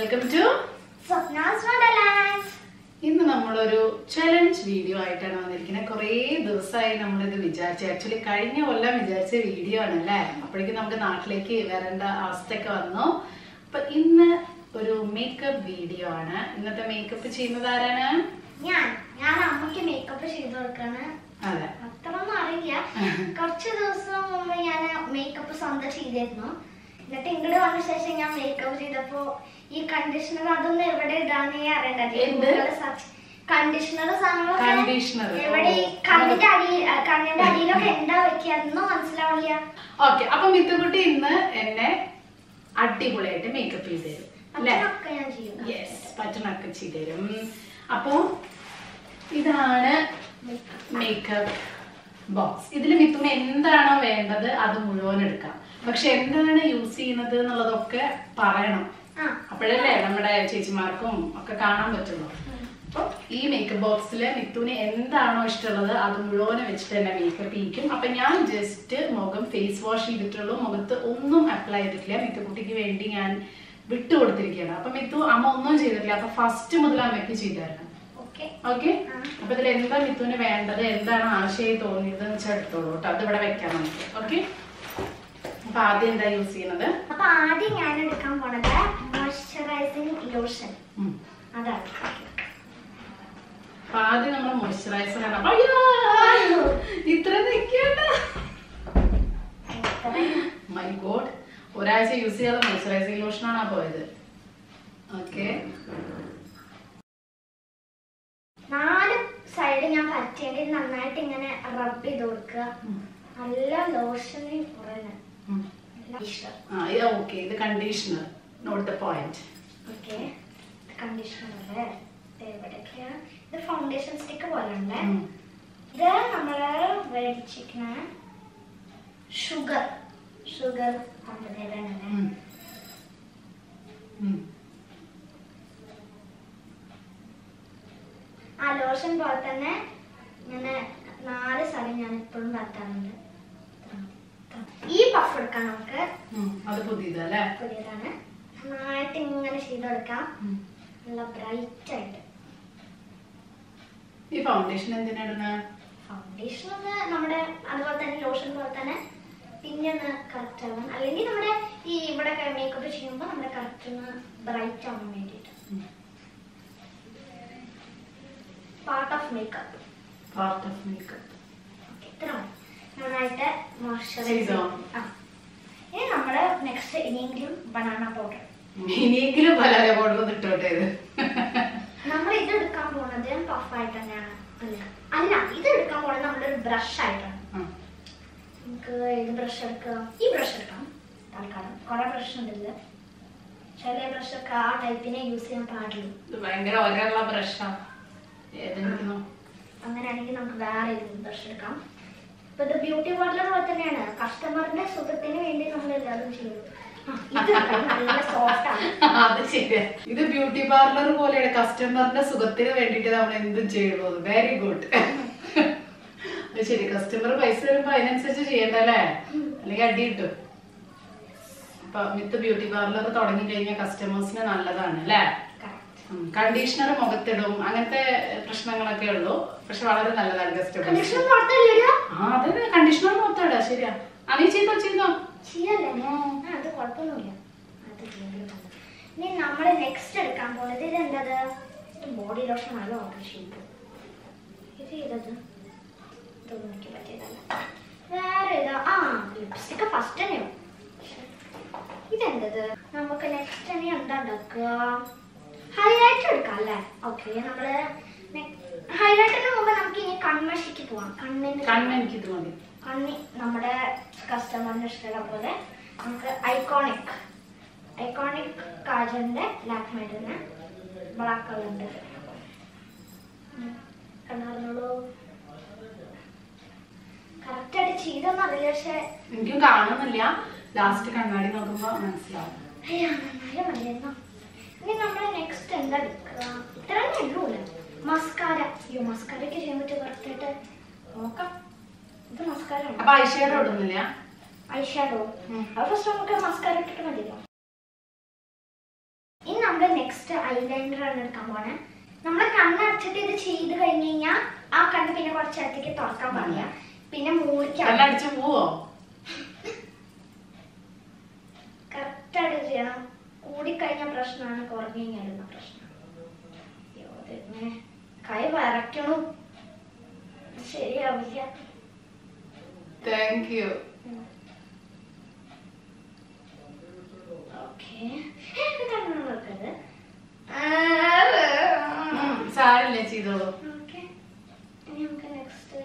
Welcome to സ്വപ്നാസ് Wonderland ഇന്ന് നമ്മളൊരു challenge video ആയിട്ടാണ് വന്നിരിക്കുന്നത് കുറേ ദിവസമായി നമ്മളിത് വിചാരിച്ചു ആക്ച്വലി കഴിഞ്ഞ കൊല്ലം വിചാരിച്ച വീഡിയോ ആണ് അല്ലേ അപ്പോഴേക്കും നമുക്ക് നാട്ടിലേക്ക് വരേണ്ട അവസ്ഥയൊക്കെ വന്നു അപ്പൊ ഇന്ന് ഒരു മേക്കപ്പ് വീഡിയോ ആണ് ഇന്നത്തെ മേക്കപ്പ് ചെയ്യുന്നത് ആരാണ് ഞാൻ ഞാൻ അമ്മയ്ക്ക് മേക്കപ്പ് ചെയ്ത് കൊടുക്കാണ് അതെ അത്രയൊന്നും അറിയില്ല കുറച്ച് ദിവസം മുമ്പ് ഞാൻ മേക്കപ്പ് സ്വന്തം ചെയ്തിരുന്നു എന്നിട്ട് ഇങ്ങോട്ട് വന്ന ശേഷം ഞാൻ മേക്കപ്പ് ചെയ്തപ്പോ ഈ കണ്ടീഷണർ അതൊന്നും എവിടെ ഇടാന്നേ എന്ത്? അറിയണ്ട കണ്ടീഷണർ സാധനങ്ങളൊക്കെ Conditioner, എവിടെ ഈ ഓ. കണ്ണിന്റെ അടി കണ്ണിന്റെ അടിയിലൊക്കെ എന്താ വെക്കുക അതൊന്നും മനസ്സിലാവില്ല ഓക്കെ അപ്പൊ മിത്തുകുട്ടി ഇന്ന് എന്നെ അടിപൊളിയായിട്ട് മേക്കപ്പ് ചെയ്ത് തരും അല്ലേ അതൊക്കെ ഞാൻ ചെയ്യും യെസ് പറ്റണൊക്കെ ചെയ്ത് തരും അപ്പോ ഇതാണ് മേക്കപ്പ് ബോക്സ് ഇതിൽ മിത്തുന് എന്താണോ വേണ്ടത് അത് മുഴുവൻ എടുക്കാം പക്ഷെ എന്താണ് യൂസ് ചെയ്യുന്നത് എന്നുള്ളതൊക്കെ പറയണം ആ അപ്പോഴല്ലേ നമ്മുടെ ചേച്ചിമാർക്കും ഒക്കെ കാണാൻ പറ്റുള്ളൂ അപ്പോൾ ഈ മേക്കപ്പ് ബോക്സിൽ മിത്തുന് എന്താണോ ഇഷ്ടമുള്ളത് അത് മുഴുവൻ വെച്ചിട്ട് തന്നെ മേക്കപ്പ് ചെയ്യിക്കും അപ്പൊ ഞാൻ ജസ്റ്റ് മുഖം ഫേസ് വാഷ് ചെയ്തിട്ടുള്ളൂ മുഖത്ത് ഒന്നും അപ്ലൈ ചെയ്തിട്ടില്ല മിത്തുക്കുട്ടിക്ക് വേണ്ടി ഞാൻ വിട്ടു കൊടുത്തിരിക്കുകയാണ് അപ്പൊ മിത്തു അമ്മ ഒന്നും ചെയ്തിട്ടില്ല അപ്പൊ ഫസ്റ്റ് മുതൽ അമ്മയ്ക്ക് ചെയ്തായിരുന്നു ഓക്കെ ഓക്കെ ആ. അപ്പൊ ഇതിൽ എന്താ മിത്തുന് വേണ്ടത് എന്താണ് ആശയം തോന്നിയത് എന്ന് വെച്ചാൽ എടുത്തോളൂ കേട്ടോ അത് ഇവിടെ വെക്കാം നമുക്ക് ഓക്കെ അപ്പൊ ആദ്യം എന്താ യൂസ് ചെയ്യുന്നത് അപ്പൊ ആദ്യം ഞാൻ എടുക്കാൻ പോണത് മോയ്സ്ചറൈസിങ് ലോഷൻ ഉം. അതാണ് അപ്പൊ ആദ്യം നമ്മൾ മോയ്സ്ചറൈസർ ആണ് അയ്യോ ഇത്ര നിൽക്കണ്ട മൈ ഗോഡ് ഒരാഴ്ച യൂസ് ചെയ്യാതെ മോയ്സ്ചറൈസിങ് ലോഷൻ ആണ് പോയത് ഓക്കെ നാല് സൈഡ് ഞാൻ പറ്റിയെങ്കിൽ നന്നായിട്ട് ഇങ്ങനെ റബ്ബ് ചെയ്ത് കൊടുക്കുക നല്ല ലോഷന് കുറയുന്നത് ആ ഇത് ഓക്കെ ഇത് conditioner not the point okay conditioner എവിടെയൊക്കെയാ ഇത് ഫൗണ്ടേഷൻ സ്റ്റിക്ക് പോലെ ഉണ്ട് ഇത് നമ്മള് മേടിച്ചിരിക്കുന്ന ഷുഗർ ഷുഗർ കമ്പനിയുടെ ആ ലോഷൻ പോലെ തന്നെ ഇങ്ങനെ നാല് സ്ഥലം ഞാൻ എപ്പോഴും പറ്റാറുണ്ട് ഈ പഫ് എടുക്കാം നമുക്ക് അത് പുതിയതല്ലേ പുതിയതാണ് നന്നായിട്ട് ഇങ്ങനെ ചെയ്തെടുക്കാം നല്ല ബ്രൈറ്റ് ആയിട്ട് ഈ ഫൗണ്ടേഷൻ എന്തിനാ ഇടുന്നെ? ഫൗണ്ടേഷൻ ഒന്ന് നമ്മുടെ അതുപോലെ തന്നെ ലോഷൻ പോലെ തന്നെ പിന്നെ ഒന്ന് കറക്റ്റ് ആവാൻ അല്ലെങ്കിൽ നമ്മുടെ ഈ ഇവിടെ മേക്കപ്പ് ചെയ്യുമ്പോൾ നമ്മുടെ കറക്റ്റ് ഒന്ന് ബ്രൈറ്റ് ആവാൻ വേണ്ടിയിട്ട് ഉം. Part of makeup part of makeup ഇത്ര മതി നന്നായിട്ട് മോയ്സ്ചറൈസ് ചെയ്തോ? ആ ഇനി നമ്മള് നെക്സ്റ്റ് ഇനിയെങ്കിലും ബനാന പൗഡർ ഇനിയെങ്കിലും പലരെ പൗഡർ ഇട്ടോട്ടെ ഇത് നമ്മൾ ഇത് എടുക്കാൻ പോണത് പഫായിട്ട് തന്നെയാണ് അല്ല അല്ല ഇത് എടുക്കാൻ പോണത് നമ്മുടെ ഒരു ബ്രഷ് ആയിട്ടാണ് ഉം. നമുക്ക് ഏത് ബ്രഷ് എടുക്കാം ഈ ബ്രഷ് എടുക്കാം തൽക്കാലം കുറെ ബ്രഷ് ഉണ്ട് ഇതില് ചില ബ്രഷ് ഒക്കെ ആ ടൈപ്പിനെ യൂസ് ചെയ്യാൻ പാടുള്ളൂ ഇത് ഭയങ്കര ഒരള്ള ബ്രഷാ ഏതെനിക്കുന്നു അങ്ങനെയാണെങ്കിൽ നമുക്ക് വേറെ ഏതെങ്കിലും ബ്രഷ് എടുക്കാം ഇപ്പൊ ഇത് ബ്യൂട്ടി പാർലർ പോലെ തന്നെയാണ് കസ്റ്റമറിന്റെ സുഖത്തിന് വേണ്ടി നമ്മൾ എല്ലാവരും ചെയ്യുള്ളൂ ആ, ഇത് എടുക്കാം. നല്ല സോഫ്റ്റ് ആണ് അത് ശരിയാ ഇത് ബ്യൂട്ടി പാർലർ പോലെയാണ് കസ്റ്റമറിന്റെ സുഖത്തിന് വേണ്ടിട്ട് നമ്മൾ എന്തും ചെയ്യുള്ളൂ വെരി ഗുഡ് അത് ശരി കസ്റ്റമർ പൈസ വരുമ്പോ അതിനനുസരിച്ച് ചെയ്യണ്ടല്ലേ അല്ലെങ്കിൽ അടി കിട്ടും അപ്പൊ മിത്ത് ബ്യൂട്ടി പാർലർ തുടങ്ങി കഴിഞ്ഞാൽ കസ്റ്റമേഴ്സിന് നല്ലതാണ് അല്ലേ Correct. കണ്ടീഷണർ മുഖത്തിടും അങ്ങനത്തെ പ്രശ്നങ്ങളൊക്കെ ഉള്ളൂ പക്ഷെ വളരെ നല്ലതാണ് കസ്റ്റമേഴ്സ് കണ്ടീഷണർ പുറത്തല്ലേ ആ അതെ കണ്ടീഷണർ മുഖത്തിടാ ശരിയാ ആ നീ ചെയ്തോ ചെയ്തോ ചെയ്യല്ലേ ഉം. ആ, അത് കുഴപ്പമൊന്നുമില്ല അത് ചെയ്യെങ്കിലും മതി. ഇനി നമ്മൾ നെക്സ്റ്റ് എടുക്കാൻ പോകുന്നത് ഇത് എന്തത് ബോഡി ലോഷൻ ആണ് ഓർഡർ ചെയ്തത് ഇത് ചെയ്തത് ഇതൊന്നും എനിക്ക് പറ്റിയതല്ല വേറെ ഇതാ ആ ലിപ്സ്റ്റിക്ക് ഫസ്റ്റ് തന്നെയോ ഇതെന്തത് നമുക്ക് നെക്സ്റ്റ് ഇനി എന്താ ഉണ്ടാക്കുക ഹൈലൈറ്റർ എടുക്കാം അല്ലേ ഓക്കെ നമ്മള് ഹൈലൈറ്ററിന് മുമ്പ് നമുക്ക് ഇനി കൺമഷിക്ക് പോവാം കണ്ണിന് കണ്ണെനിക്ക് ഇത് മതി കണ്ണി നമ്മുടെ കസ്റ്റമറിന് ഇഷ്ടമുള്ള പോലെ നമുക്ക് ഐക്കോണിക് ഐക്കോണിക് കാജലിന്റെ ലാക്മേഡ് തന്നെ ബ്ലാക്ക് കളറുണ്ട് കണ്ണാർന്നോളൂ കറക്റ്റ് ആയിട്ട് ചെയ്തൊന്നും അറിയില്ല പക്ഷെ എനിക്കും കാണുന്നില്ല ലാസ്റ്റ് കണ്ണാടി നോക്കുമ്പോ മനസ്സിലാവും അയ്യാ നന്നായി മതിയായിരുന്നു ഇനി നമ്മൾ നെക്സ്റ്റ് എന്താ എടുക്കുക ഇത്ര തന്നെ ഉള്ളൂല്ലേ മസ്കാര അയ്യോ മസ്കാരയ്ക്ക് ചെയ്യാൻ പറ്റും കറക്റ്റായിട്ട് നോക്കാം ഇത് മസ്കാര അപ്പൊ ഐഷേഡോ ഇടുന്നില്ല ഐഷാഡോ ഉം. അത് ഫസ്റ്റ് നമുക്ക് മസ്കാര ഇട്ടിട്ട് മതിയല്ലോ ഇനി നമ്മുടെ ഐലൈനർ ആണ് എടുക്കാൻ പോണേ നമ്മളെ കണ്ണടച്ചിട്ട് ഇത് ചെയ്ത് കഴിഞ്ഞ് കഴിഞ്ഞാൽ ആ കണ്ണ് പിന്നെ കുറച്ച് നേരത്തേക്ക് തുറക്കാൻ പാടില്ല പിന്നെ മൂളിക്കാൻ കണ്ണടിച്ച് പോവോ കറക്റ്റ് ആയിട്ട് ചെയ്യണം കൂടിക്കഴിഞ്ഞ പ്രശ്നമാണ് കുറഞ്ഞു കഴിഞ്ഞാലുള്ള പ്രശ്നം അയ്യോ, ഇത് ഇങ്ങനെ കൈ വരയ്ക്കണു ഇത് ശരിയാവില്ല താങ്ക് യു ഓക്കെ കണ്ണുള്ളത് സാരില്ല ചെയ്തോളൂ ഓക്കെ ഇനി നമുക്ക് നെക്സ്റ്റ്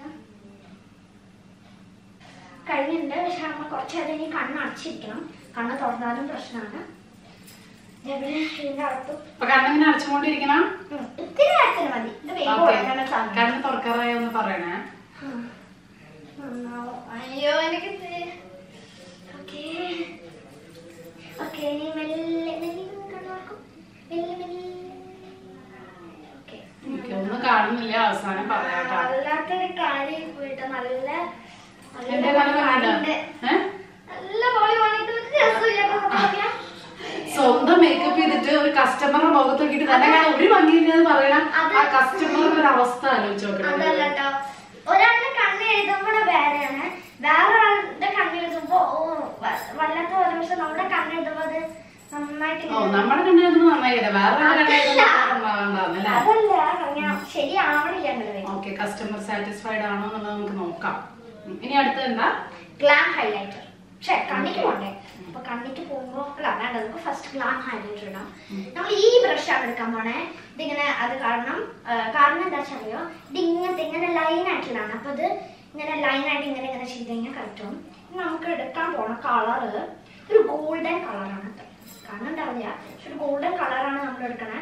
കഴിഞ്ഞിട്ടുണ്ട് പക്ഷെ അമ്മ കുറച്ച് നേരം ഇനി കണ്ണ് അടച്ചിരിക്കണം കണ്ണ് തുറന്നാലും പ്രശ്നമാണ് എവിടെ ഇതിന്റെ അകത്ത് അപ്പൊ കണ്ണിങ്ങനെ അടച്ചുകൊണ്ടിരിക്കണം ഉം, ഇത്തിരി നേരത്തിന് മതി ഇത് വേഗം ഓക്കെ ഉറങ്ങണ സമയം കണ്ണ് തുറക്കാറായി ഒന്ന് പറയണേ ഉം. നന്നാവും. അയ്യോ എനിക്ക് ഓക്കെ ഓക്കെ മെല്ലെ മെല്ലെ കണ്ണ് തുറക്കും. മെല്ലെ മെല്ലെ ഓക്കെ എനിക്ക് ഒന്നും കാണുന്നില്ല അവസാനം പറയാട്ടോ വല്ലാത്തൊരു കാര്യം പോയിട്ട് നല്ല എന്റെ നല്ല കണ്ണ് പണിയുണ്ട്. കണ്ടില്ല ഏഹ് നല്ല പോളി പണിയിട്ട് ഒരു രസമില്ല എന്നൊക്കെ പറയാം. സ്വന്തം മേക്കപ്പ് ചെയ്തിട്ട് ഒരു കസ്റ്റമറുടെ മുഖത്ത് നോക്കിയിട്ട് തന്നെ കാണാൻ ഒരു ഭംഗിയില്ലെന്ന് പറയണം അത് ആ കസ്റ്റമറുടെ ഒരു അവസ്ഥ ആലോചിച്ച് അതല്ല നോക്കണം കേട്ടോ ഒരാളുടെ കണ്ണ് എഴുതുമ്പോൾ വേറെയാണ് വേറെ ഒരാളുടെ കണ്ണ് എഴുതുമ്പോ ഓ വ- വല്ലാത്ത പോലെ പക്ഷെ നമ്മുടെ കണ്ണ് എഴുതുമ്പോ അത് നന്നായിട്ട് ഓ ഇങ്ങനെ- നമ്മുടെ കണ്ണെഴുതുമ്പോ നന്നായില്ല വേറെ കണ്ണെഴുതുന്നല്ലേ അതല്ല അങ്ങനെ ശരിയാവണില്ല എന്നുള്ളത് ഓക്കെ കസ്റ്റമർ സാറ്റിസ്ഫൈഡ് ആണോ എന്നുള്ളത് നമുക്ക് നോക്കാം ഉം. ഇനി അടുത്തത് എന്താ ഗ്ലാം ഹൈലൈറ്റർ പക്ഷെ കണ്ണിക്ക് പോണ്ടേ അപ്പൊ കണ്ണിക്ക് പോകുമ്പോ അല്ല വേണ്ട നമുക്ക് ഫസ്റ്റ് ഗ്ലാം ഹൈലൈറ്റർ ഇടാം നമ്മൾ ഈ ബ്രഷ് ആണ് എടുക്കാൻ പോണേ ഇതിങ്ങനെ അത് കാരണം ആ, കാരണം എന്താ വെച്ചാൽ അറിയോ ഇത് ഇങ്ങനത്തെ ഇങ്ങനെ ലൈൻ ആയിട്ടുള്ളതാണ് അപ്പൊ ഇത് ഇങ്ങനെ ലൈൻ ആയിട്ട് ഇങ്ങനെ ഇങ്ങനെ ചെയ്ത് കഴിഞ്ഞാൽ കറക്റ്റ് ആവും ഇനി നമുക്ക് എടുക്കാൻ പോണ കളറ് ഒരു ഗോൾഡൻ കളറാണ് കേട്ടോ കാരണം ഉണ്ടാവില്ല പക്ഷെ ഒരു ഗോൾഡൻ കളറാണ് നമ്മൾ എടുക്കണേ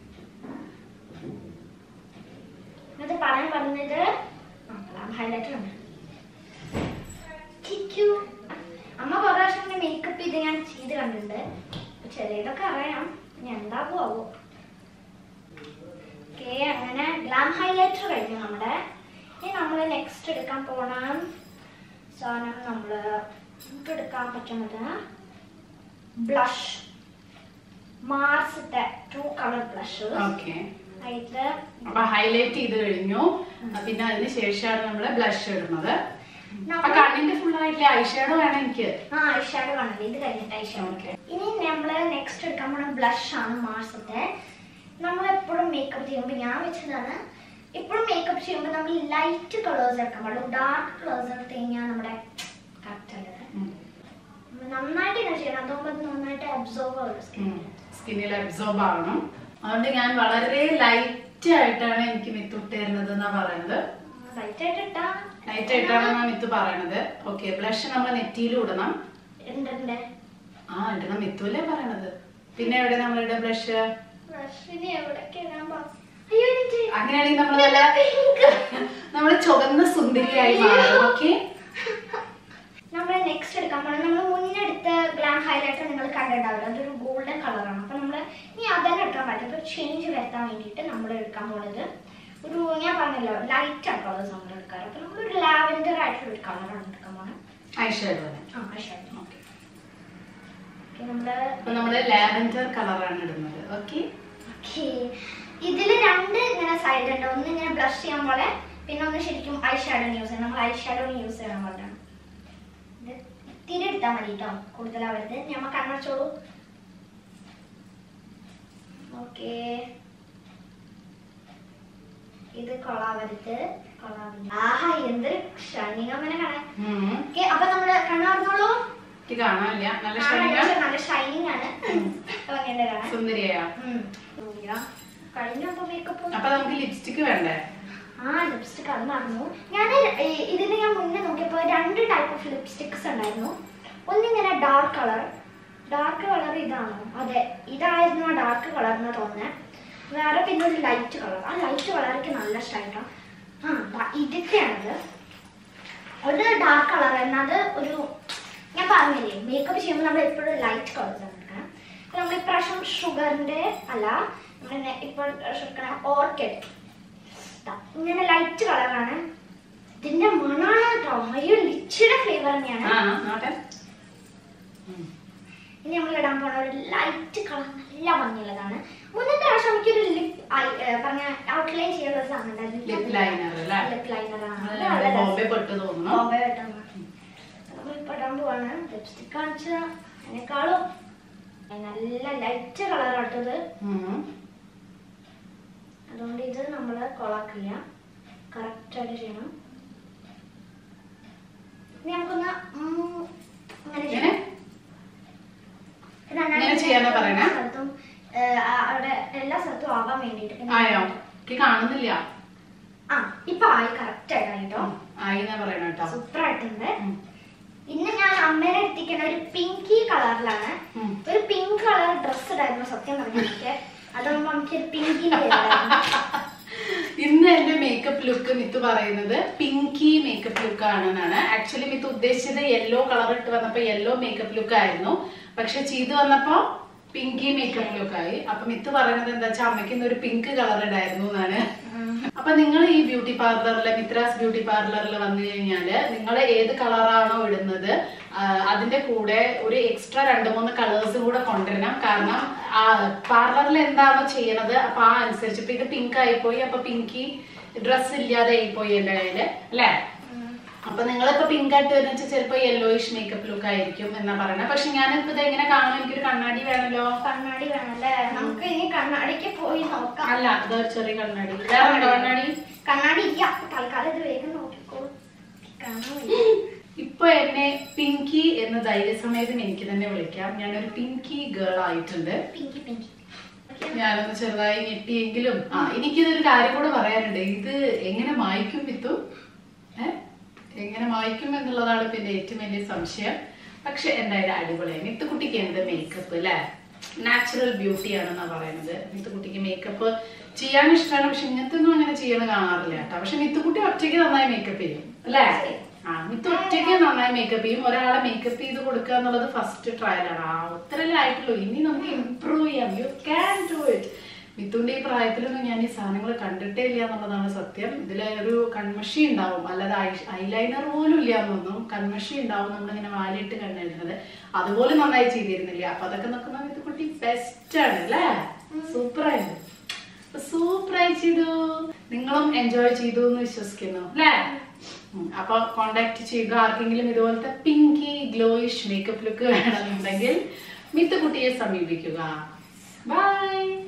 ഇത് പറയാൻ പറഞ്ഞത് ഹൈലൈറ്റർ ഉണ്ട് കിക്കു. അമ്മ കുറെ പ്രാവശ്യം മേക്കപ്പ് ചെയ്ത് ഞാൻ ചെയ്ത് കണ്ടിട്ടുണ്ട് അപ്പൊ ചെറിയതൊക്കെ അറിയാം ഇനി എന്താകുമോ ഓക്കെ അങ്ങനെ ഗ്ലാം ഹൈലൈറ്റർ കഴിഞ്ഞു നമ്മുടെ ഇനി നമ്മൾ നെക്സ്റ്റ് എടുക്കാൻ പോണ സാധനം നമ്മൾ നമുക്ക് എടുക്കാൻ പറ്റുന്നത് ബ്ലഷ് മാർസിന്റെ ടു കളർ ബ്ലഷ് ഓക്കെ അതില് അപ്പൊ ഹൈലൈറ്റ് ചെയ്ത് കഴിഞ്ഞു ആ, പിന്നെ അതിന് ശേഷമാണ് നമ്മള് ബ്ലഷ് ഇടുന്നത് അപ്പൊ നമ്മൾ കണ്ണിന്റെ ഫുൾ ആയിട്ടില്ല ഐഷാഡോ വേണം എനിക്ക് ആ ഐഷാഡോ കണ്ടത് ഇത് കഴിഞ്ഞിട്ട് ഐഷാഡോ ഓക്കെ ഇനി നമ്മൾ നെക്സ്റ്റ് എടുക്കാൻ പോണ ബ്ലഷ് ആണ് മാർസത്തെ നമ്മൾ എപ്പോഴും മേക്കപ്പ് ചെയ്യുമ്പോൾ ഞാൻ വെച്ചതാണ് എപ്പോഴും മേക്കപ്പ് ചെയ്യുമ്പോൾ നമ്മൾ ലൈറ്റ് കളേഴ്സ് എടുക്കാൻ പാടുള്ളൂ ഡാർക്ക് കളേഴ്സ് എടുത്ത് കഴിഞ്ഞാൽ നമ്മുടെ കറക്റ്റ് അല്ലത് നന്നായിട്ട് ഇങ്ങനെ ചെയ്യണം അതാകുമ്പോൾ അത് നന്നായിട്ട് അബ്സോർവ് ആവും സ്കിൻ സ്കിന്നിൽ അബ്സോർബ് ആവണം അതുകൊണ്ട് ഞാൻ വളരെ ലൈറ്റ് ആയിട്ടാണ് എനിക്ക് മിത്തുട്ട് തരുന്നത് എന്നാ പറയുന്നത് ലൈറ്റ് ആയിട്ട് ഇട്ടാ ലൈറ്റ് ആയിട്ടാണ് ഞാൻ മിത്ത് പറയണത് ഓക്കെ ബ്ലഷ് നമ്മൾ നെറ്റിയിലും ഇടണം ഉണ്ട് ആ ഇടണം മിത്തുല്ലേ പറയണത് പിന്നെ എവിടെ നമ്മളുടെ ബ്ലഷ് ബ്ലഷിന് എവിടെയൊക്കെ ഇടാൻ പാ- അയ്യോ എനിക്ക് അങ്ങനെയാണെങ്കിൽ നമ്മൾ നല്ല നമ്മൾ ചുവന്ന സുന്ദരിയായി മാറും ഓക്കെ നമ്മൾ നെക്സ്റ്റ് എടുക്കാൻ പോണത് നമ്മൾ മുന്നേ എടുത്ത ഗ്ലാം ഹൈലൈറ്റർ നിങ്ങൾ കണ്ടിട്ടുണ്ടാവില്ല അതൊരു ഗോൾഡൻ കളറാണ് അപ്പൊ നമ്മൾ ഇനി അതന്നെ എടുക്കാൻ പറ്റില്ല ഒരു ചേഞ്ച് വരുത്താൻ വേണ്ടിയിട്ട് നമ്മൾ എടുക്കാൻ പോണത് ഒരു ഞാൻ പറഞ്ഞല്ലോ ലൈറ്റ് ആണ് കളേഴ്സ് നമ്മൾ എടുക്കാറ് അപ്പൊ നമ്മൾ ഒരു ലാവൻഡർ ആയിട്ടുള്ള ഒരു കളറാണ് എടുക്കാൻ പോണത് ഐഷാഡോ തന്നെ ആ ഷർട്ട് ഓക്കെ നമ്മള് അപ്പൊ നമ്മള് ലാവൻഡർ കളറാണ് ഇടുന്നത് ഓക്കെ ഓക്കേ. ഇതില് രണ്ട് ഇങ്ങനെ സൈഡ് ഉണ്ട് ഒന്ന് ഇങ്ങനെ ബ്ലഷ് ചെയ്യാൻ പോലെ പിന്നെ ഒന്ന് ശരിക്കും ഐ ഷാഡോ യൂസ് ചെയ്യണം നമ്മൾ ഐ ഷാഡോ യൂസ് ചെയ്യണം പോലെയാണ് ഇത് ഇത്തിരി എടുത്താൽ മതി കേട്ടോ കൂടുതലാവരുത് ഞമ്മ കണ്ണടച്ചോളൂ ഓക്കെ ഇത് കൊളാവരുത് കൊളാവില്ല ആഹാ എന്തൊരു ഷണിങ് അങ്ങനെ കാണാൻ ഓക്കെ അപ്പൊ നമ്മള് കണ്ണടന്നോളൂ എനിക്ക് കാണാനില്ല നല്ല ആ, ഷണിക നല്ല- നല്ല ഷൈനിങ് ആണ് അപ്പൊ അങ്ങനെ കാണാൻ സുന്ദരിയാ ഉം. കഴിഞ്ഞു അപ്പൊ മേക്കപ്പ് അപ്പൊ നമുക്ക് ലിപ്സ്റ്റിക് വേണ്ടേ ആ ലിപ്സ്റ്റിക് അത് മറന്നു ഞാൻ ഇതിന് ഞാൻ മുന്നേ നോക്കിയപ്പോൾ രണ്ട് ടൈപ്പ് ഓഫ് ലിപ്സ്റ്റിക്സ് ഉണ്ടായിരുന്നു ഒന്നിങ്ങനെ ഡാർക്ക് കളർ ഡാർക്ക് കളർ ഇതാണോ അതെ ഇതായിരുന്നു ആ ഡാർക്ക് കളർ എന്ന് തോന്നുന്നത് വേറെ പിന്നെ ഒരു ലൈറ്റ് കളർ ആ ലൈറ്റ് കളർ എനിക്ക് നല്ല ഇഷ്ടമായിട്ടോ ആ ദാ ഇതൊക്കെയാണത് ഒരു ഡാർക്ക് കളർ എന്നത് ഒരു ഞാൻ പറഞ്ഞില്ലേ മേക്കപ്പ് ചെയ്യുമ്പോൾ നമ്മൾ എപ്പോഴും ലൈറ്റ് കളേഴ്സ് ആണ് എടുക്കണം അപ്പൊ നമ്മൾ ഇപ്രാവശ്യം ഷുഗറിന്റെ അല്ല നമ്മൾ ഇപ്പോൾ എടുക്കണ ഓർക്കിഡ് ദാ, ഇങ്ങനെ ലൈറ്റ് കളറാണ് ഇതിന്റെ മണാണ് കേട്ടോ അയ്യോ ലിച്ചിയുടെ ഫ്ലേവർ തന്നെയാണ് ആ നോട്ടെ ഇനി നമ്മൾ ഇടാൻ പോണ ഒരു ലൈറ്റ് കളർ നല്ല ഭംഗിയുള്ളതാണ് മുന്നത്തെ നമുക്കൊരു ലിപ് പറഞ്ഞ ഔട്ട്ലൈൻ ചെയ്യുന്ന ഒരു സാധനം ലിപ് ലൈനർ അല്ലേ ലിപ് ലൈനർ ആണ് അത് അത് നല്ല ബോംബെ രസം. പെട്ട് തോന്നുന്നു ബോംബെ വെട്ടാണ് നമ്മളിപ്പോ ഇടാൻ പോവാണ് ലിപ്സ്റ്റിക് കാണിച്ച അതിനേക്കാളും നല്ല ലൈറ്റ് കളറാട്ടത് ഉം. അതുകൊണ്ട് ഇത് നമ്മൾ കൊളാക്കില്ല കറക്റ്റ് ആയിട്ട് ചെയ്യണം ഇനി നമുക്കൊന്ന് ഉം അങ്ങനെ ഇങ്ങനെ ചെയ്യാം ഇത് നന്നായിട്ട് ഇങ്ങനെ ചെയ്യാനാ പറയണേ? എല്ലാ സ്ഥലത്തും, ഏഹ്, ആ- അവിടെ എല്ലാ സ്ഥലത്തും ആവാൻ വേണ്ടിയിട്ട് പിന്നെ ആയോ എനിക്ക് കാണുന്നില്ല ആ ഇപ്പൊ ആയി കറക്റ്റ് ആയിട്ടാ കേട്ടോ ഉം. ആയി എന്നാ പറയണ കേട്ടോ സൂപ്പർ ആയിട്ടുണ്ട് ഉം. ഇന്ന് ഞാൻ അമ്മേനെ എത്തിക്കുന്ന ഒരു പിങ്കി കളറിലാണ് ഉം. ഒരു പിങ്ക് കളർ ഡ്രസ് ഇടായിരുന്നു സത്യം പറഞ്ഞാൽ എനിക്ക് അതാകുമ്പോ നമുക്ക് ഒരു പിങ്കി ഇന്ന് എന്റെ മേക്കപ്പ് ലുക്ക് മിത്ത് പറയുന്നത് പിങ്കി മേക്കപ്പ് ലുക്ക് ആണെന്നാണ് ആക്ച്വലി മിത്ത് ഉദ്ദേശിച്ചത് യെല്ലോ കളർ ഇട്ട് വന്നപ്പോ യെല്ലോ മേക്കപ്പ് ലുക്ക് ആയിരുന്നു പക്ഷെ ചെയ്ത് വന്നപ്പോ പിങ്കി മേക്കപ്പ് ലുക്ക് ആയി അപ്പൊ മിത്ത് പറയുന്നത് എന്താ വെച്ചാൽ അമ്മയ്ക്ക് ഇന്ന് ഒരു പിങ്ക് കളർ ഇടായിരുന്നു എന്നാണ് അപ്പൊ നിങ്ങൾ ഈ ബ്യൂട്ടി പാർലറിൽ മിത്രാസ് ബ്യൂട്ടി പാർലറിൽ വന്നു കഴിഞ്ഞാല് നിങ്ങൾ ഏത് കളറാണോ ഇടുന്നത് ആ, അതിന്റെ കൂടെ ഒരു എക്സ്ട്രാ രണ്ട് മൂന്ന് കളേഴ്സും കൂടെ കൊണ്ടുവരണം കാരണം ആ പാർലറിൽ എന്താണോ ചെയ്യണത് അപ്പൊ ആ അനുസരിച്ച് ഇപ്പൊ ഇത് പിങ്ക് ആയിപ്പോയി അപ്പൊ പിങ്കി ഡ്രസ് ഇല്ലാതെ ആയിപ്പോയി എന്റെ കയ്യില് അല്ലേ അപ്പൊ നിങ്ങളിപ്പോ പിങ്ക് ആയിട്ട് വരുന്ന വെച്ചാൽ ചിലപ്പോ യെല്ലോയിഷ് മേക്കപ്പ് ലുക്ക് ആയിരിക്കും എന്നാ പറയണത് പക്ഷെ ഞാനിപ്പോ ഇത് എങ്ങനെ കാണും എനിക്കൊരു കണ്ണാടി വേണമല്ലോ കണ്ണാടി വേണല്ലേ നമുക്ക് ഇനി കണ്ണാടിക്ക് പോയി നോക്കാം അല്ല ഇതൊരു ചെറിയ കണ്ണാടി വേറെ ഉണ്ടോ കണ്ണാടി കണ്ണാടി ഇല്ല തൽക്കാലം ഇത് വേഗം നോക്കിക്കോളൂ കാണാൻ വയ്യ. ഇപ്പൊ എന്നെ പിങ്കി എന്ന് ധൈര്യസമേതം എനിക്ക് തന്നെ വിളിക്കാം ഞാനൊരു പിങ്കി ഗേൾ ആയിട്ടുണ്ട് പിങ്കി പിങ്കി ഞാനൊന്ന് ചെറുതായി ഞെട്ടിയെങ്കിലും ആ എനിക്കിതൊരു കാര്യം കൂടെ പറയാനുണ്ട് ഇത് എങ്ങനെ മായ്ക്കും വിത്തു ഏ എങ്ങനെ മായ്ക്കും എന്നുള്ളതാണ് പിന്നെ ഏറ്റവും വലിയ സംശയം പക്ഷെ എന്തായാലും അടിപൊളിയാണ് മിത്തുക്കുട്ടിക്ക് എന്ത് മേക്കപ്പ് അല്ലേ നാച്ചുറൽ ബ്യൂട്ടി ആണെന്നാ പറയുന്നത് മിത്തുക്കുട്ടിക്ക് മേക്കപ്പ് ചെയ്യാൻ ഇഷ്ടമാണ് പക്ഷെ ഇങ്ങനത്തെ ഒന്നും അങ്ങനെ ചെയ്യണ കാണാറില്ല കേട്ടോ പക്ഷെ മിത്തുക്കുട്ടി ഒറ്റയ്ക്ക് നന്നായി മേക്കപ്പ് ചെയ്യും അല്ലേ ആ മിത്ത് ഒറ്റയ്ക്ക് നന്നായി മേക്കപ്പ് ചെയ്യും ഒരാളെ മേക്കപ്പ് ചെയ്ത് കൊടുക്കുക എന്നുള്ളത് ഫസ്റ്റ് ട്രയലാണ് ആ ഒത്തരല്ലേ ആയിട്ടുള്ളൂ ഇനി നമുക്ക് ഇമ്പ്രൂവ് ചെയ്യാം യു ക്യാൻ ഡു ഇറ്റ് മിത്തുന്റെ ഈ പ്രായത്തിലൊന്നും ഞാൻ ഈ സാധനങ്ങൾ കണ്ടിട്ടേ ഇല്ല എന്നുള്ളതാണ് സത്യം ഇതിൽ ഒരു കൺമഷി ഉണ്ടാവും അല്ലാതെ ഐലൈനർ പോലും ഇല്ല എന്നൊന്നും കൺമഷി ഉണ്ടാവും നമ്മളിങ്ങനെ വാലിട്ട് കണ്ണെഴുതുന്നത് അതുപോലെ നന്നായി ചെയ്തിരുന്നില്ല അപ്പൊ അതൊക്കെ നോക്കുമ്പോൾ മിത്തുക്കുട്ടി ബെസ്റ്റ് ആണ് അല്ലേ സൂപ്പർ ആയിരുന്നു സൂപ്പറായി ചെയ്തു നിങ്ങളും എൻജോയ് ചെയ്തു എന്ന് വിശ്വസിക്കുന്നു അല്ലേ ഉം, അപ്പൊ കോണ്ടാക്ട് ചെയ്യുക ആർക്കെങ്കിലും ഇതുപോലത്തെ പിങ്കി ഗ്ലോയിഷ് മേക്കപ്പ് ലുക്ക് വേണമെന്നുണ്ടെങ്കിൽ മിത്തുകുട്ടിയെ സമീപിക്കുക ബൈ